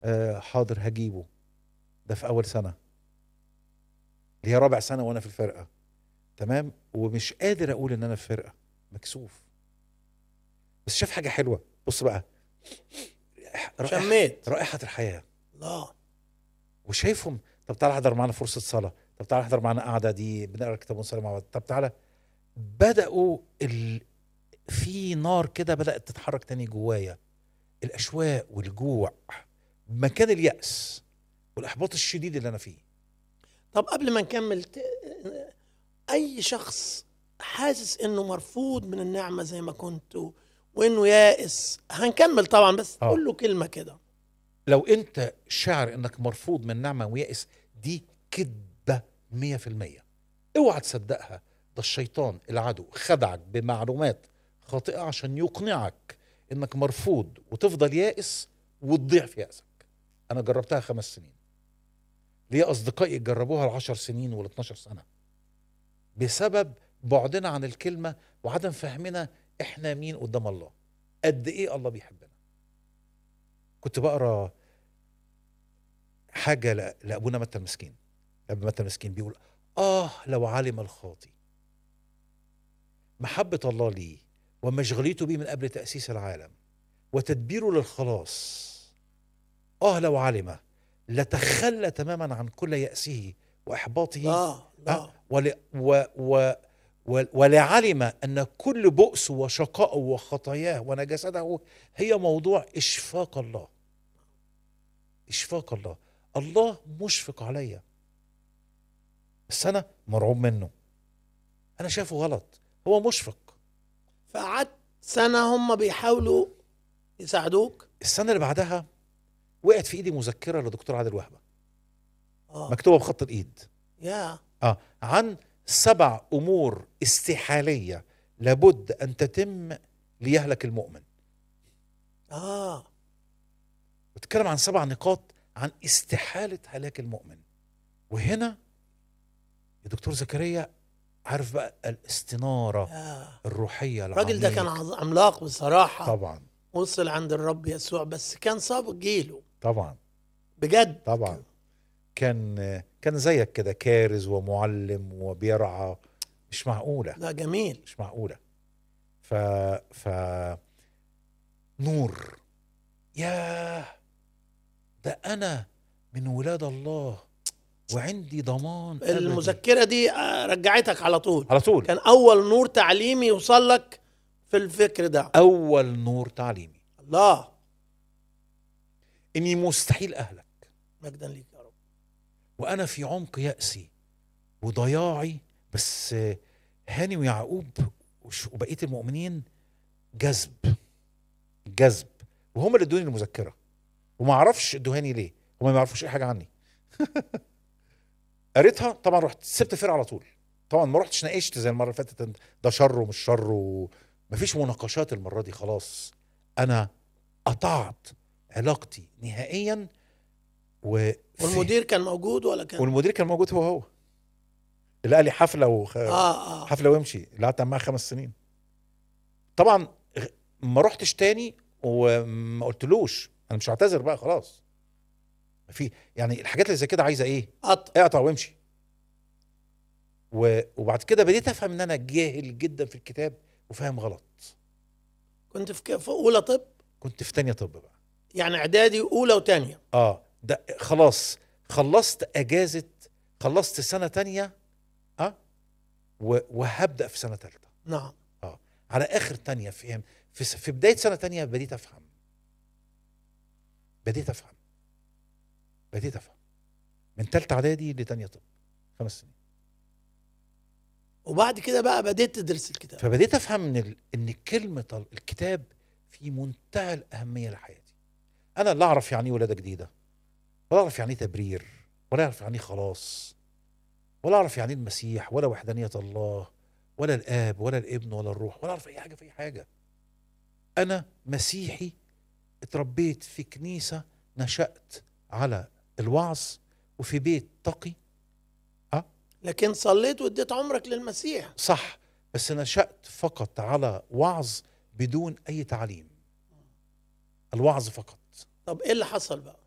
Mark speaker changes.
Speaker 1: آه حاضر هجيبه ده في اول سنه اللي هي رابع سنه وانا في الفرقه تمام ومش قادر اقول ان انا في فرقه مكسوف بس شاف حاجه حلوه بص بقى رائحة,
Speaker 2: شميت
Speaker 1: رائحه الحياه
Speaker 2: الله
Speaker 1: وشايفهم طب تعالى احضر معانا فرصه صلاه طب تعالى احضر معانا قعده دي بنقرا كتاب ونصلي مع بعض طب تعالى بداوا ال... في نار كده بدات تتحرك تاني جوايا الاشواق والجوع مكان الياس والاحباط الشديد اللي انا فيه
Speaker 2: طب قبل ما نكمل ت- اي شخص حاسس انه مرفوض من النعمه زي ما كنت و- وانه يائس هنكمل طبعا بس
Speaker 1: آه.
Speaker 2: قول له كلمه كده
Speaker 1: لو انت شاعر انك مرفوض من نعمه ويائس دي كذبه 100% اوعى تصدقها ده الشيطان العدو خدعك بمعلومات خاطئه عشان يقنعك انك مرفوض وتفضل يائس وتضيع في يأسك انا جربتها خمس سنين ليا اصدقائي جربوها العشر سنين وال 12 سنه بسبب بعدنا عن الكلمه وعدم فهمنا احنا مين قدام الله قد ايه الله بيحبنا كنت بقرا حاجه ل- لابونا متى المسكين ابو متى المسكين بيقول اه لو علم الخاطي محبه الله لي ومشغليته بيه من قبل تاسيس العالم وتدبيره للخلاص اه لو علم لتخلى تماما عن كل ياسه واحباطه
Speaker 2: لا لا
Speaker 1: آه، ول و و و- ولعلم ان كل بؤس وشقاء وخطاياه ونجاسته هي موضوع اشفاق الله اشفاق الله الله مشفق عليا بس انا مرعوب منه انا شايفه غلط هو مشفق
Speaker 2: فقعدت سنه هم بيحاولوا يساعدوك
Speaker 1: السنه اللي بعدها وقعت في ايدي مذكره لدكتور عادل وهبه
Speaker 2: اه
Speaker 1: مكتوبه بخط الايد
Speaker 2: يا
Speaker 1: اه عن سبع امور استحاليه لابد ان تتم ليهلك المؤمن
Speaker 2: اه
Speaker 1: بتكلم عن سبع نقاط عن استحاله هلاك المؤمن وهنا يا دكتور زكريا عارف بقى الاستناره
Speaker 2: يا
Speaker 1: الروحيه
Speaker 2: الراجل ده كان
Speaker 1: العميق.
Speaker 2: عظ- عملاق بصراحه
Speaker 1: طبعا
Speaker 2: وصل عند الرب يسوع بس كان سابق جيله
Speaker 1: طبعا
Speaker 2: بجد
Speaker 1: طبعا كان كان زيك كده كارز ومعلم وبيرعى مش معقوله
Speaker 2: ده جميل
Speaker 1: مش معقوله ف ف نور ياه ده انا من ولاد الله وعندي ضمان أبدي.
Speaker 2: المذكره دي آه، رجعتك على طول
Speaker 1: على طول
Speaker 2: كان اول نور تعليمي يوصل لك في الفكر ده
Speaker 1: اول نور تعليمي
Speaker 2: الله
Speaker 1: اني مستحيل اهلك
Speaker 2: مجدا ليك يا رب
Speaker 1: وانا في عمق ياسي وضياعي بس هاني ويعقوب وش- وبقيه المؤمنين جذب جذب وهم اللي ادوني المذكره وما اعرفش ادوهاني ليه هم ما يعرفوش اي حاجه عني قريتها طبعا رحت سبت الفرقه على طول طبعا ما رحتش ناقشت زي المره اللي فاتت إن ده شر ومش شر ومفيش مناقشات المره دي خلاص انا قطعت علاقتي نهائيا و
Speaker 2: والمدير كان موجود ولا كان
Speaker 1: والمدير كان موجود هو هو اللي قال لي حفله وخ...
Speaker 2: اه اه
Speaker 1: حفله وامشي اللي قعدت معاه خمس سنين طبعا غ- ما رحتش تاني وما قلتلوش انا مش هعتذر بقى خلاص في يعني الحاجات اللي زي كده عايزه ايه
Speaker 2: قطع
Speaker 1: اقطع وامشي و... وبعد كده بديت افهم ان انا جاهل جدا في الكتاب وفاهم غلط
Speaker 2: كنت في, ك- في اولى طب
Speaker 1: كنت في تانية طب بقى
Speaker 2: يعني اعدادي اولى وتانية
Speaker 1: اه ده خلاص خلصت اجازه خلصت سنه تانية اه و... وهبدا في سنه ثالثه
Speaker 2: نعم
Speaker 1: على اخر تانية فهم في, س- في بدايه سنه تانية بديت افهم بديت افهم بديت افهم من ثالثه اعدادي لتانية طب خمس سنين
Speaker 2: وبعد كده بقى بديت تدرس الكتاب
Speaker 1: فبديت افهم ان ال... ان كلمه ال- الكتاب في منتهى الاهميه لحياتي انا لا اعرف يعني ايه ولاده جديده ولا اعرف يعني ايه تبرير ولا اعرف يعني ايه خلاص ولا اعرف يعني ايه المسيح ولا وحدانيه الله ولا الاب ولا الابن ولا الروح ولا اعرف اي حاجه في اي حاجه انا مسيحي اتربيت في كنيسه نشات على الوعظ وفي بيت تقي
Speaker 2: لكن صليت واديت عمرك للمسيح
Speaker 1: صح بس نشأت فقط على وعظ بدون أي تعليم الوعظ فقط
Speaker 2: طب ايه اللي حصل بقى